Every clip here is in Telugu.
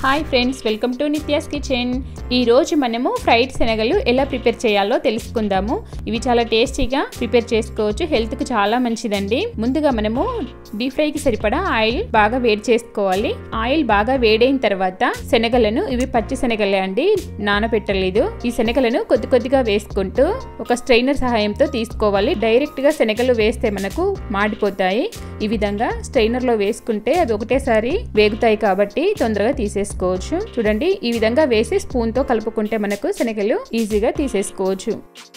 hi friends welcome to Nithya's kitchen ఈరోజు మనము ఫ్రైడ్ శనగలు ఎలా ప్రిపేర్ చేయాలో తెలుసుకుందాము ఇవి చాలా టేస్టీగా ప్రిపేర్ చేసుకోవచ్చు హెల్త్కి చాలా మంచిదండి ముందుగా మనము డీప్ ఫ్రైకి సరిపడా ఆయిల్ బాగా వేడి చేసుకోవాలి ఆయిల్ బాగా వేడైన తర్వాత శనగలను ఇవి పచ్చి శనగలే అండి నానబెట్టలేదు ఈ శనగలను కొద్ది కొద్దిగా వేసుకుంటూ ఒక స్ట్రైనర్ సహాయంతో తీసుకోవాలి డైరెక్ట్గా శనగలు వేస్తే మనకు మాడిపోతాయి ఈ విధంగా స్ట్రైనర్లో వేసుకుంటే అవి ఒకటేసారి వేగుతాయి కాబట్టి తొందరగా తీసేసుకోవచ్చు చూడండి ఈ విధంగా వేసి స్పూన్తో కలుపుకుంటే మనకు శనగలు ఈజీగా తీసేసుకోవచ్చు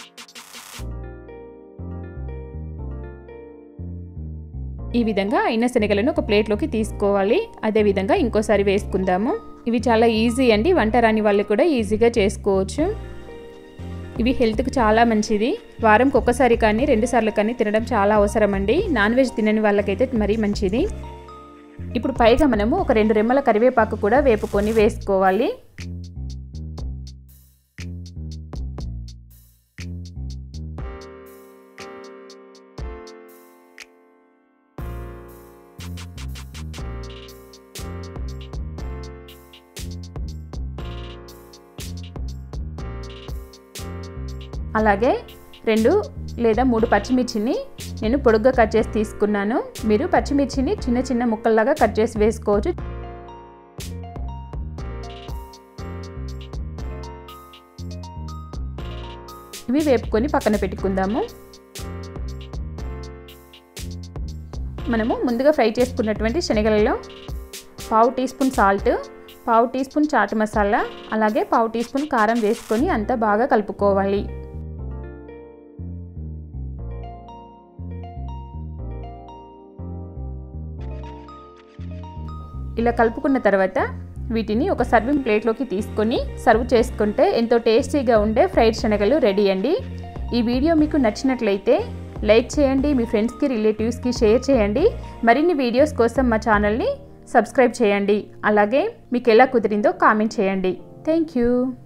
ఈ విధంగా అయిన శనగలను ఒక ప్లేట్లోకి తీసుకోవాలి అదే విధంగా ఇంకోసారి వేసుకుందాము ఇవి చాలా ఈజీ అండి వంట రాని వాళ్ళు కూడా ఈజీగా చేసుకోవచ్చు ఇవి హెల్త్కి చాలా మంచిది వారంకి ఒక్కసారి కానీ రెండు సార్లు కానీ తినడం చాలా అవసరం అండి నాన్ వెజ్ తినని వాళ్ళకైతే మరీ మంచిది ఇప్పుడు పైగా మనము ఒక రెండు రెమ్మల కరివేపాకు కూడా వేపుకొని వేసుకోవాలి అలాగే రెండు లేదా మూడు పచ్చిమిర్చిని నేను పొడుగ్గా కట్ చేసి తీసుకున్నాను మీరు పచ్చిమిర్చిని చిన్న చిన్న ముక్కల్లాగా కట్ చేసి వేసుకోవచ్చు ఇవి వేపుకొని పక్కన పెట్టుకుందాము మనము ముందుగా ఫ్రై చేసుకున్నటువంటి శనగలలో పావు టీ స్పూన్ సాల్ట్ పావు టీ స్పూన్ చాట్ మసాలా అలాగే పావు టీ స్పూన్ కారం వేసుకొని అంతా బాగా కలుపుకోవాలి ఇలా కలుపుకున్న తర్వాత వీటిని ఒక సర్వింగ్ ప్లేట్లోకి తీసుకొని సర్వ్ చేసుకుంటే ఎంతో టేస్టీగా ఉండే ఫ్రైడ్ శనగలు రెడీ అండి ఈ వీడియో మీకు నచ్చినట్లయితే లైక్ చేయండి మీ ఫ్రెండ్స్కి రిలేటివ్స్కి షేర్ చేయండి మరిన్ని వీడియోస్ కోసం మా ఛానల్ని సబ్స్క్రైబ్ చేయండి అలాగే మీకు ఎలా కుదిరిందో కామెంట్ చేయండి థ్యాంక్ యూ